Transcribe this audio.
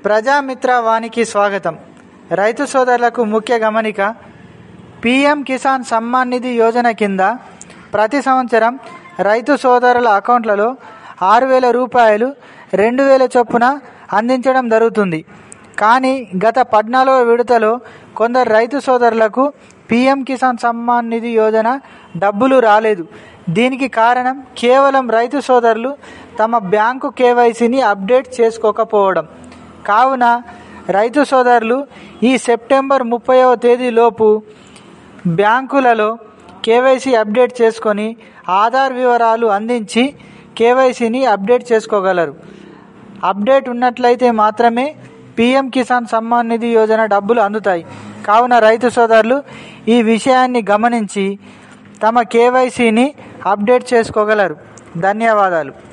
ప్రజామిత్ర వానికి స్వాగతం రైతు సోదరులకు ముఖ్య గమనిక పిఎం కిసాన్ సమ్మాన్ నిధి యోజన కింద ప్రతి సంవత్సరం రైతు సోదరుల అకౌంట్లలో ఆరు వేల రూపాయలు రెండు వేల చొప్పున అందించడం జరుగుతుంది కానీ గత పద్నాలుగో విడతలో కొందరు రైతు సోదరులకు పిఎం కిసాన్ సమ్మాన్ నిధి యోజన డబ్బులు రాలేదు దీనికి కారణం కేవలం రైతు సోదరులు తమ బ్యాంకు కేవైసీని అప్డేట్ చేసుకోకపోవడం కావున రైతు సోదరులు ఈ సెప్టెంబర్ ముప్పైవ తేదీలోపు బ్యాంకులలో కేవైసీ అప్డేట్ చేసుకొని ఆధార్ వివరాలు అందించి కేవైసీని అప్డేట్ చేసుకోగలరు అప్డేట్ ఉన్నట్లయితే మాత్రమే పిఎం కిసాన్ సమ్మాన్ నిధి యోజన డబ్బులు అందుతాయి కావున రైతు సోదరులు ఈ విషయాన్ని గమనించి తమ కేవైసీని అప్డేట్ చేసుకోగలరు ధన్యవాదాలు